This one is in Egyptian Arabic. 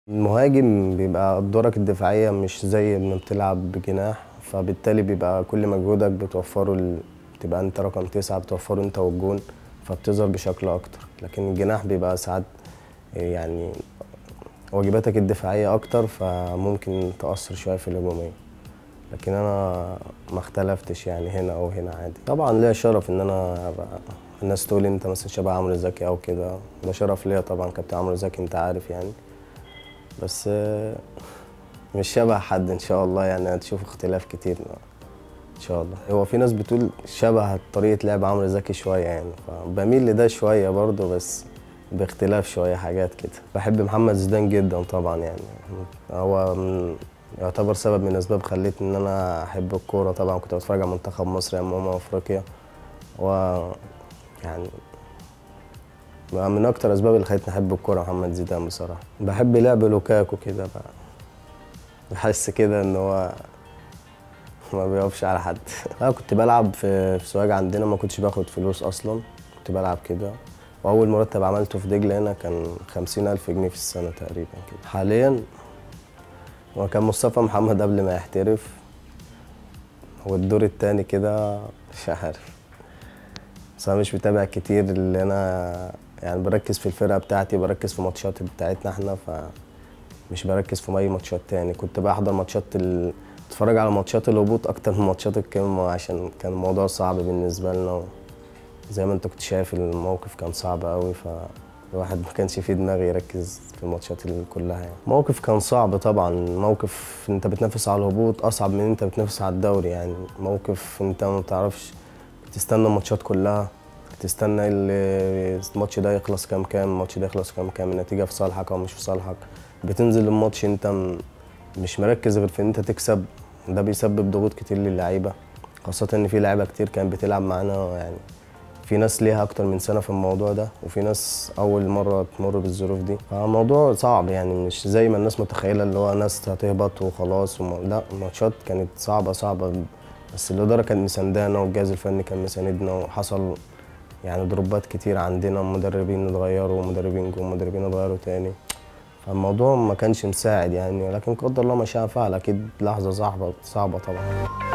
المهاجم بيبقى دورك الدفاعية مش زي ما بتلعب بجناح فبالتالي بيبقى كل مجهودك بتوفره ال... بتبقى انت رقم تسعة بتوفره انت والجون فبتظهر بشكل اكتر لكن الجناح بيبقى ساعات يعني واجباتك الدفاعية اكتر فممكن تأثر شوية في الهجومية لكن انا ما اختلفتش يعني هنا او هنا عادي طبعا ليا شرف ان انا أبقى الناس تقول انت مثلا شبه عمرو زكي او كده ده شرف ليا طبعا كابتن عمرو زكي انت عارف يعني بس آه، مش شبه حد ان شاء الله يعني هتشوف اختلاف كتير ان شاء الله هو في ناس بتقول شبه طريقه لعب عمرو زكي شويه يعني فبميل لده شويه برضه بس باختلاف شويه حاجات كده بحب محمد زيدان جدا طبعا يعني هو من يعتبر سبب من الاسباب خلتني ان انا احب الكوره طبعا كنت بتفرج على منتخب مصر ايام امم افريقيا و يعني بقى من اكتر الاسباب اللي خلتني احب الكوره محمد زيدان بصراحه بحب لعب لوكاكو كده بقى بحس كده ان هو ما بيقفش على حد انا كنت بلعب في في سوهاج عندنا ما كنتش باخد فلوس اصلا كنت بلعب كده واول مرتب عملته في دجله هنا كان خمسين الف جنيه في السنه تقريبا كده حاليا هو كان مصطفى محمد قبل ما يحترف والدور التاني كده مش عارف بس انا مش متابع كتير اللي انا يعني بركز في الفرقه بتاعتي بركز في ماتشات بتاعتنا احنا ف مش بركز في اي ماتشات تاني كنت بحضر ماتشات ال... اتفرج على ماتشات الهبوط اكتر من ماتشات القمه عشان كان الموضوع صعب بالنسبه لنا زي ما انت كنت شايف الموقف كان صعب قوي فالواحد ما كانش فيه دماغ يركز في الماتشات ال- كلها يعني موقف كان صعب طبعا موقف انت بتنافس على الهبوط اصعب من انت بتنافس على الدوري يعني موقف انت ما بتعرفش بتستنى الماتشات كلها تستنى ال- الماتش ده يخلص كام كام الماتش ده يخلص كام كام النتيجه في صالحك او مش في صالحك بتنزل الماتش انت م- مش مركز غير في ان انت تكسب ده بيسبب ضغوط كتير للعيبه خاصه ان في لعيبه كتير كانت بتلعب معانا يعني في ناس ليها اكتر من سنه في الموضوع ده وفي ناس اول مره تمر بالظروف دي فالموضوع صعب يعني مش زي ما الناس متخيله اللي هو ناس هتهبط وخلاص وم... لا الماتشات كانت صعبه صعبه بس الاداره كانت مساندانا والجهاز الفني كان مساندنا وحصل يعني دروبات كتير عندنا مدربين اتغيروا ومدربين جم ومدربين اتغيروا تاني فالموضوع ما كانش مساعد يعني لكن قدر الله ما شاء فعل اكيد لحظه صعبه صعبه طبعا